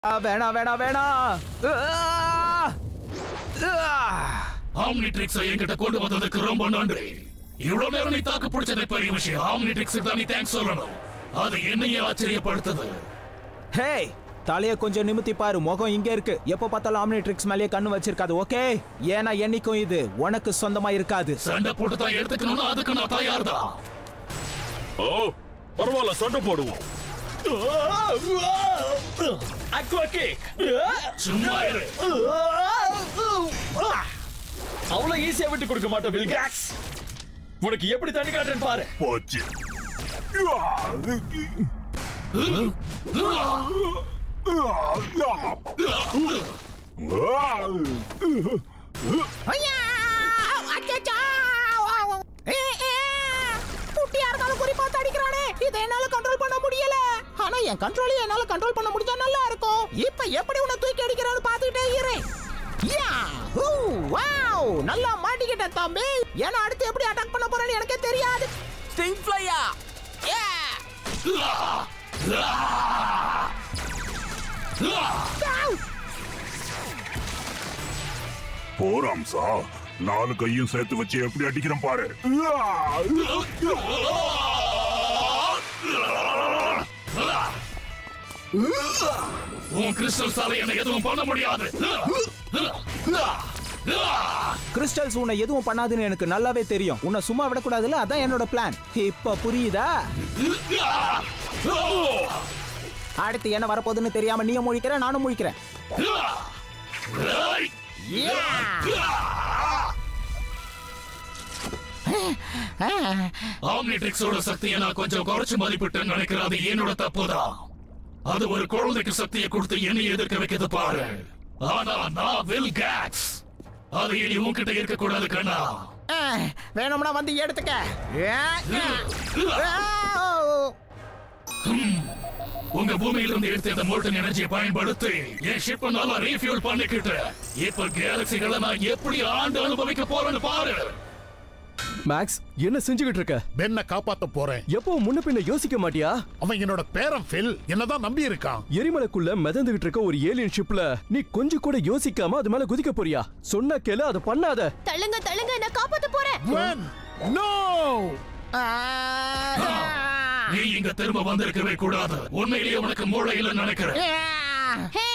வேணாம் வேணாம் வேணாம் ஆம்னிட்ரிக்ஸை என்கிட்ட கொண்டு வந்ததுக்கு ரொம்ப நன்றி இவ்வளவு நேரம் நீ தாக்கு பிடிச்சதே பெரிய விஷயம் ஆம்னிட்ரிக்ஸுக்கு தான் நீ தேங்க்ஸ் சொல்லணும் அது என்னையே ஆச்சரியப்படுத்தது ஹே தலைய கொஞ்சம் நிமித்தி பாரு முகம் இங்க இருக்கு எப்ப பார்த்தாலும் ஆம்னிட்ரிக்ஸ் மேலேயே கண்ணு வச்சிருக்காது ஓகே ஏன்னா என்னைக்கும் இது உனக்கு சொந்தமா இருக்காது சண்டை போட்டு தான் எடுத்துக்கணும்னா அதுக்கு நான் தயார் தான் ஓ பரவாயில்ல சண்டை போடுவோம் அக்வா கேக் சும்மா இரு அவ்வளவு ஈஸியா விட்டு கொடுக்க மாட்டோம் பில்காக்ஸ் உனக்கு எப்படி தண்ணி காட்டுறேன்னு பாரு போச்சு ஐயா! அச்சச்சோ! ஏ, ஏ! குட்டியா இருந்தாலும் குறிப்பா அடிக்கிறானே இதை என்னால கண்ட்ரோல் பண்ண முடியல ஆனா என் கண்ட்ரோலை என்னால கண்ட்ரோல் பண்ண முடிஞ்சா நல்லா இருக்கும் இப்ப எப்படி உன்னை தூக்கி அடிக்கிறான்னு பாத்துக்கிட்டே இரு யா! ஹூ! வாவ்! நல்லா மாட்டிக்கிட்டேன் தம்பி ஏன்னா அடுத்து எப்படி அட்டாக் பண்ண போறேன்னு எனக்கே தெரியாது ஸ்டிங் ஃப்ளையா போராம்சா நாலு கையும் சேர்த்து வச்சு எப்படி அடிக்கிறேன் பாரு உன் கிறிஸ்டல் சாலை என்ன எதுவும் பண்ண முடியாது கிறிஸ்டல்ஸ் உன்னை எதுவும் பண்ணாதுன்னு எனக்கு நல்லாவே தெரியும் உன்னை சும்மா விடக்கூடாதுல்ல அதான் என்னோட பிளான் இப்ப புரியுதா அடுத்து என்ன வரப்போகுதுன்னு தெரியாம நீயும் முழிக்கிற நானும் முழிக்கிறேன் ஆம்னிட்ரிக்ஸோட சக்தியை நான் கொஞ்சம் குறைச்சு மதிப்பிட்டேன்னு நினைக்கிறேன் அது என்னோட தப்புதான் அது ஒரு குழந்தைக்கு சக்தியை கொடுத்து என்னை எதிர்க்க வைக்கிறது பாரு ஆனா நான் வில் கேக்ஸ் அது இனி உன்கிட்ட இருக்க கூடாது கண்ணா ஆ, வேணும்னா வந்து எடுத்துக்க ஏ, ஏ. ஆ, ஓ. உங்க பூமியில இருந்து எடுத்த இந்த மோல்டன் எனர்ஜியை பயன்படுத்தி என் ஷிப்பை நல்லா ரீஃபியூல் பண்ணிக்கிட்டு இப்ப கேலக்சிகளை நான் எப்படி ஆண்டு அனுபவிக்க போறேன்னு பாரு மேக்ஸ் என்ன செஞ்சுக்கிட்டு இருக்க பென்னை காப்பாத்த போறேன் எப்போ முன்ன பின்ன யோசிக்க மாட்டியா அவன் என்னோட பேரன் ஃபில் என்னதான் நம்பி இருக்கான் எரிமலைக்குள்ள மிதந்துகிட்டு இருக்க ஒரு ஏலியன் ஷிப்ல நீ கொஞ்சம் கூட யோசிக்காம அது மேல குதிக்க போறியா சொன்ன கேளு அதை பண்ணாத தள்ளுங்க தள்ளுங்க நான் காப்பாத்த போறேன் When? No! ஆ, ஆ. நீ இங்க திரும்ப வந்திருக்கவே கூடாது உண்மையிலேயே உனக்கு மூளை இல்லைன்னு நினைக்கிறேன் ஆ. ஹே